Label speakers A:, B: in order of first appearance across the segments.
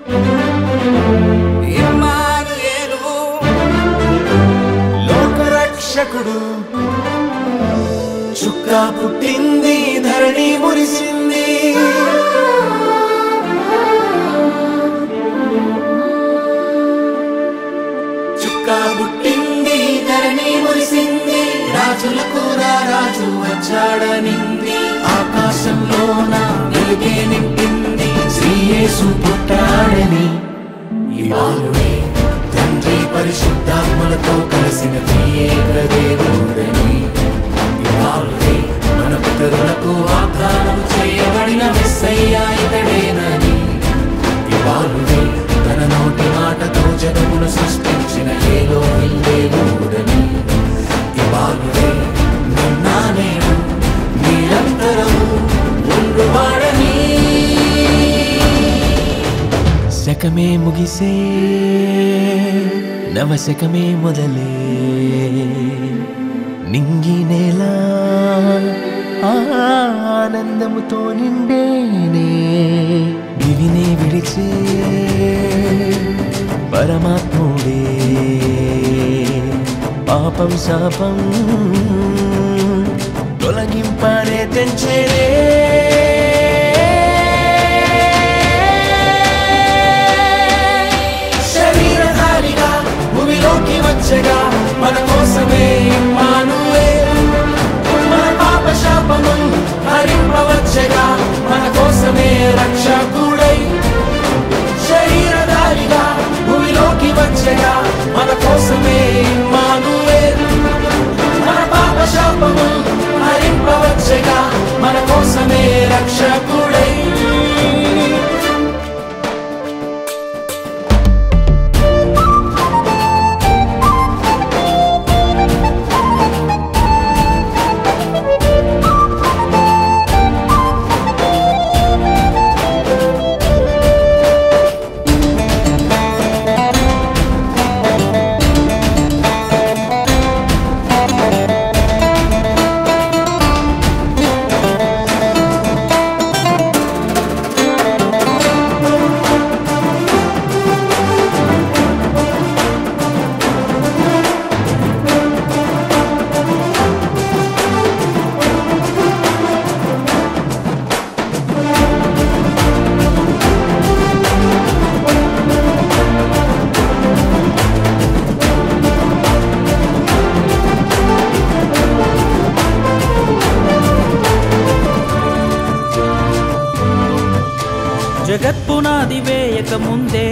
A: ఇమ్మానుయేలు
B: లోకరక్షకుడు చుక్క పుట్టింది ధరణి మురిసింది చుక్క పుట్టింది ధరణి మురిసింది రాజులకు రాజు వచ్చాడనింది ఆకాశంలోన వెలుగే నింపింది శ్రీయేసు పుట్టాడని ఈ బాలుడే తండ్రి పరిశుద్ధాత్మలతో కలిసిన త్రియేక దేవుడని ఈ బాలుడే మన పితరులకు వాగ్దానం చేయబడిన మెస్సయ్య ఇతడేనని ఈ బాలుడే తన నోటి మాటతో జగమును సృష్టించిన ఏలో దేవుడని ఈ బాలుడే నిన్న నేను నిరంతరము ఉండువాడని శకమే ముగిసే నవశకమే మొదలే నింగి నేల ఆనందముతో నిండేనే దివినే విడిచే పరమాత్ముడే పాపం శాపం తొలగింపనే తెంచేనే శరీరధారిగా భూమిలోకి వచ్చగా మన కోసమే మానువే మన పాప శాపము హరింపవచ్చగా మన కోసమే రక్షకుడై శరీరధారిగా భూమిలోకి వచ్చగా మన కోసమే మానువే మన పాప శాపము హరింపవచ్చగా మన కోసమే రక్షకుడై
C: జగత్పునాది వేయక ముందే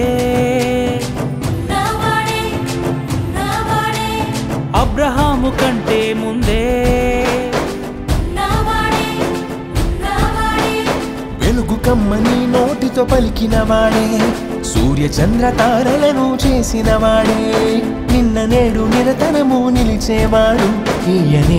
D: నావాడే నావాడే
C: అబ్రహాము కంటే ముందే
D: నావాడే నావాడే
B: వెలుగు కమ్మని నోటితో పలికిన వాడే సూర్య చంద్ర తారలను చేసిన వాడే నిన్న నేడు నిరతనము నిలిచేవాడు ఈయనే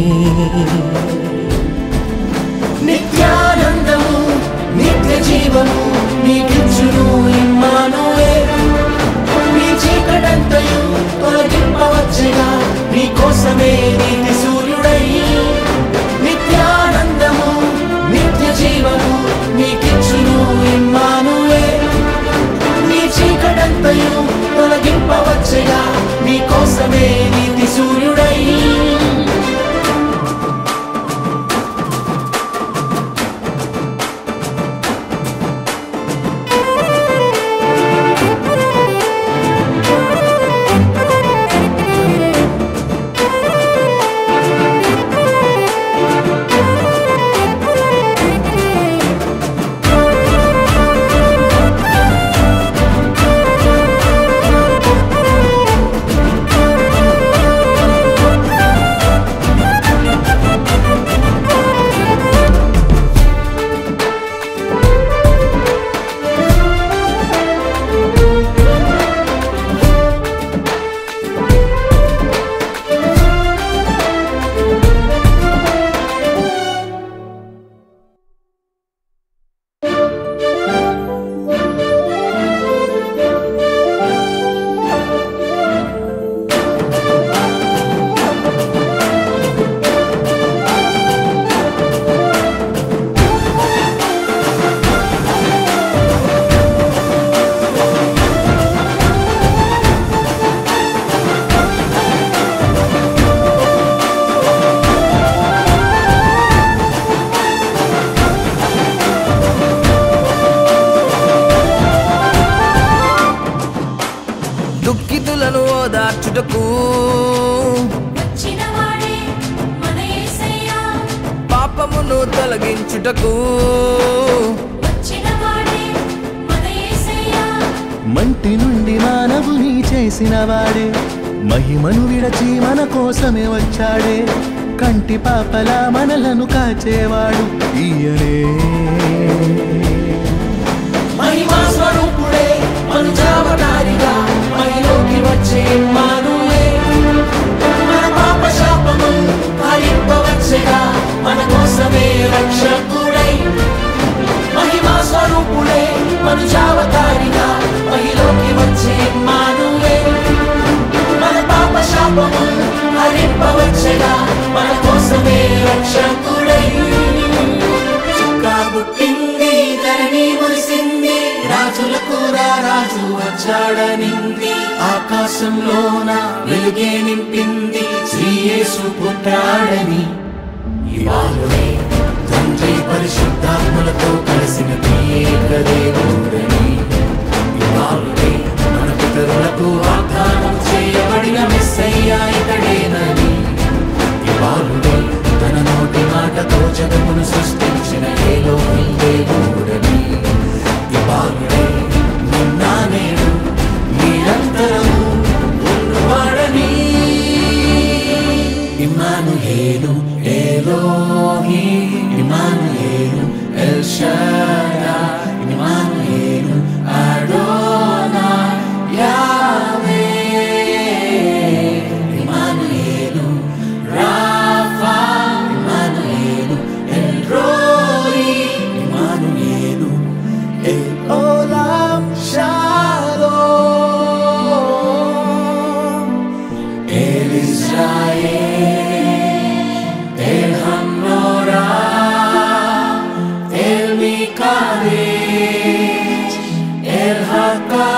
B: నిత్యానందము నిత్య జీవము నీకిచ్చును ఇమ్మానువే నీ చీకటంతయు తొలగింపవచ్చుగా నీ కోసమే నీతి సూర్యుడై నిత్యానందము నిత్య జీవము నీకిచ్చును ఇమ్మానువే నీ చీకటంతయు తొలగింపవచ్చుగా నీ కోసమే నీతి సూర్యుడై
A: రక్షించుటకు
D: వచ్చిన వాడే మన యేసయ్యా
A: పాపమును తొలగించుటకు
D: వచ్చిన వాడే మన యేసయ్యా
B: మంటి నుండి మానవుని చేసిన వాడే మహిమను విడచి మన కోసమే వచ్చాడే కంటి పాపలా మనలను కాచేవాడు ఈయనే మహిమా స్వరూపుడే మనుజావతారిగా మహిలోకి వచ్చే మానువే మన పాప శాపము హరింపవచ్చగా మన కోసమే రక్షకుడై మహిమా స్వరూపుడే మనుజావతారిగా మహిలోకి వచ్చే మానువే మన పాప శాపము హరింపవచ్చగా మన కోసమే రక్షకుడై చుక్కా పుట్టింది ధరణి మురిసింది రాజులకు రాజు వచ్చాడనింది ఆకాశంలోన వెలుగే నింపింది శ్రీయేసు పుట్టాడని ఇవాళనే తండ్రి పరిశుద్ధాత్మలతో కలిసిన ఏక దేవుడని ఇవాళనే మన పితరులకు వాగ్దానం చేయబడిన మెస్సయ్యా ఇతడేనని ఇవాళనే తన నోటి మాటతో జగమును సృష్టించిన ఏలో దేవుడని ఇవాళనే నిన్న నేడు నిరంతరము ఉన్నవాడని ఇమానుయేలు ఎలోహి ఇమానుయేలు ఎల్ షాddai Immanuel Adonai Yahweh Immanuel Rapha Immanuel El Roi Immanuel El Olam Shalom El Israel, el Hanorah, el Mikadesh, el Hakar.